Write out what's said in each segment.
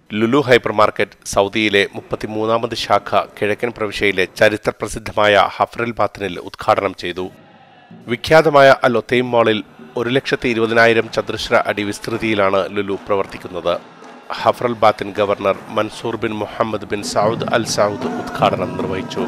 Lulu hyper market സൗദിയിലെ മുപ്പത്തിമൂന്നാമത് ശാഖ കിഴക്കൻ പ്രവിശ്യയിലെ ചരിത്രപ്രസിദ്ധമായ ഹഫ്രൽ ബാത്തിനിൽ ഉദ്ഘാടനം ചെയ്തു വിഖ്യാതമായ അൽ ഒത്തൈം മാളിൽ ഒരു ലക്ഷത്തി ഇരുപതിനായിരം ചതുരശ്ര അടി വിസ്തൃതിയിലാണ് ലുലു പ്രവർത്തിക്കുന്നത് Hafr al Batin governor Mansoor bin Muhammad bin Saud al Saud ഉദ്ഘാടനം നിർവഹിച്ചു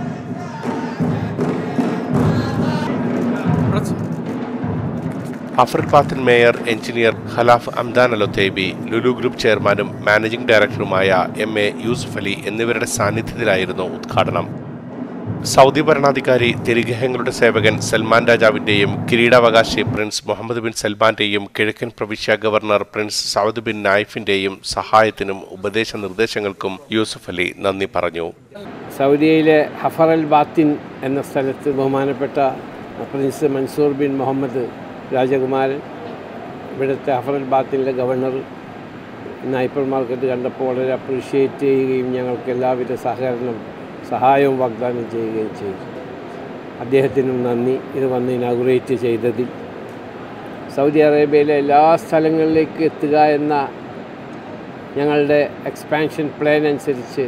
അഫ്രിൽ mayor engineer Khalaf Amdan Alotaibi Lulu group ചെയർമാനും മാനേജിംഗ് ഡയറക്ടറുമായ എം എ യൂസുഫ് അലി എന്നിവരുടെ സാന്നിധ്യത്തിലായിരുന്നു ഉദ്ഘാടനം സൗദി ഭരണാധികാരി തിരിഗ്രഹങ്ങളുടെ സേവകൻ സൽമാൻ രാജാവിന്റെയും കിരീടാവകാശി പ്രിൻസ് മുഹമ്മദ് ബിൻ സൽമാന്റെയും കിഴക്കൻ പ്രവിശ്യ ഗവർണർ പ്രിൻസ് സൗദ് ബിൻ നായിഫിന്റെയും സഹായത്തിനും ഉപദേശ നിർദ്ദേശങ്ങൾക്കും യൂസുഫ് അലി നന്ദി പറഞ്ഞു സൗദിയയിലെ ഹഫർ അൽ ബാത്തിൻ എന്ന സ്ഥലത്ത് ബഹുമാനപ്പെട്ട പ്രിൻസ് മൻസൂർ ബിൻ മുഹമ്മദ് രാജകുമാരൻ ഇവിടുത്തെ ഹഫർ അൽ ബാത്തിൻ്റെ ഗവർണർ ഇന്ന് ഹൈപ്പർ മാർക്കറ്റ് കണ്ടപ്പോൾ വളരെ അപ്രീഷിയേറ്റ് ചെയ്യുകയും ഞങ്ങൾക്ക് എല്ലാവിധ സഹകരണം സഹായവും വാഗ്ദാനം ചെയ്യുകയും ചെയ്തു അദ്ദേഹത്തിനും നന്ദി ഇത് വന്ന് ഇനാഗുറേറ്റ് ചെയ്തതിൽ സൗദി അറേബ്യയിലെ എല്ലാ സ്ഥലങ്ങളിലേക്ക് എത്തുക എന്ന ഞങ്ങളുടെ എക്സ്പാൻഷൻ പ്ലാൻ അനുസരിച്ച്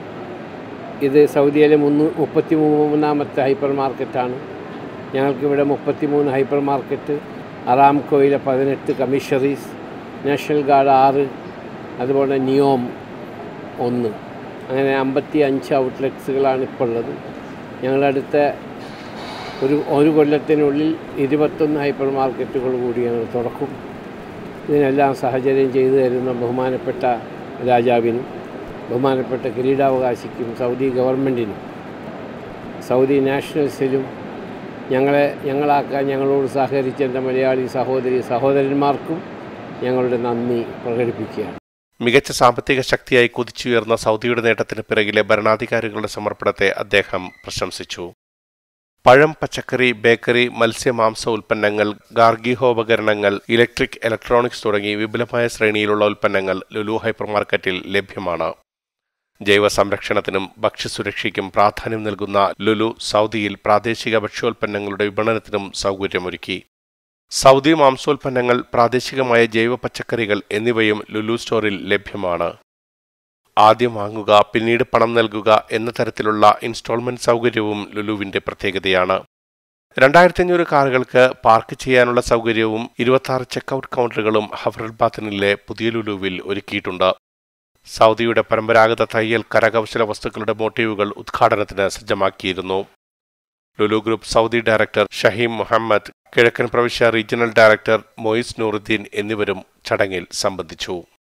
ഇത് സൗദിയിലെ മുന്നൂ മുപ്പത്തി മൂന്നാമത്തെ ഹൈപ്പർ മാർക്കറ്റാണ് ഞങ്ങൾക്കിവിടെ മുപ്പത്തി മൂന്ന് ഹൈപ്പർ മാർക്കറ്റ് അറാംകോയിലെ പതിനെട്ട് കമ്മീഷറീസ് നാഷണൽ ഗാർഡ് ആറ് അതുപോലെ നിയോം ഒന്ന് അങ്ങനെ അമ്പത്തി അഞ്ച് ഔട്ട്ലെറ്റ്സുകളാണ് ഇപ്പോൾ ഉള്ളത് ഞങ്ങളടുത്ത ഒരു ഒരു കൊല്ലത്തിനുള്ളിൽ ഇരുപത്തൊന്ന് ഹൈപ്പർ മാർക്കറ്റുകൾ കൂടി ഞങ്ങൾ തുറക്കും ഇതിനെല്ലാം സാഹചര്യം ചെയ്തു തരുന്ന ബഹുമാനപ്പെട്ട രാജാവിനും ബഹുമാനപ്പെട്ട കിരീടാവകാശിക്കും സൗദി ഗവൺമെൻറ്റിനും സൗദി നാഷണൽസിലും ഞങ്ങളെ ഞങ്ങളാക്കാൻ ഞങ്ങളോട് സഹകരിച്ച എൻ്റെ മലയാളി സഹോദരി സഹോദരന്മാർക്കും ഞങ്ങളുടെ നന്ദി പ്രകടിപ്പിക്കുകയാണ് മികച്ച സാമ്പത്തിക ശക്തിയായി കുതിച്ചുയർന്ന സൗദിയുടെ നേട്ടത്തിന് പിറകിലെ ഭരണാധികാരികളുടെ സമർപ്പണത്തെ അദ്ദേഹം പ്രശംസിച്ചു പഴം പച്ചക്കറി ബേക്കറി മത്സ്യ മാംസ ഉൽപ്പന്നങ്ങൾ ഗാർഗിഹോപകരണങ്ങൾ ഇലക്ട്രിക് ഇലക്ട്രോണിക്സ് തുടങ്ങി വിപുലമായ ശ്രേണിയിലുള്ള ഉൽപ്പന്നങ്ങൾ ലുലു ഹൈപ്പർ മാർക്കറ്റിൽ ലഭ്യമാണ് ജൈവ സംരക്ഷണത്തിനും ഭക്ഷ്യസുരക്ഷയ്ക്കും പ്രാധാന്യം നൽകുന്ന ലുലു സൗദിയിൽ പ്രാദേശിക ഭക്ഷ്യോൽപ്പന്നങ്ങളുടെ വിപണനത്തിനും സൗകര്യമൊരുക്കി സൗദി മാംസോൽപ്പന്നങ്ങൾ പ്രാദേശികമായ ജൈവ പച്ചക്കറികൾ എന്നിവയും ലുലു സ്റ്റോറിൽ ലഭ്യമാണ് ആദ്യം വാങ്ങുക പിന്നീട് പണം നൽകുക എന്ന തരത്തിലുള്ള ഇൻസ്റ്റാൾമെന്റ് സൗകര്യവും ലുലുവിന്റെ പ്രത്യേകതയാണ് രണ്ടായിരത്തി അഞ്ഞൂറ് കാറുകൾക്ക് പാർക്ക് ചെയ്യാനുള്ള സൗകര്യവും ഇരുപത്തി ആറ് ചെക്കൌട്ട് കൗണ്ടറുകളും ഹഫറൽ ബാത്തനിലെ പുതിയ ലുലുവിൽ ഒരുക്കിയിട്ടുണ്ട് സൗദിയുടെ പരമ്പരാഗത തയ്യൽ കരകൗശല വസ്തുക്കളുടെ മോട്ടീവുകൾ ഉദ്ഘാടനത്തിന് സജ്ജമാക്കിയിരുന്നു Lulu group Saudi director Shaheem Muhammad കിഴക്കൻ പ്രവിശ്യ റീജിയണൽ ഡയറക്ടർ മൊയ്സ് നൂറുദ്ദീൻ എന്നിവരും ചടങ്ങിൽ സംബന്ധിച്ചു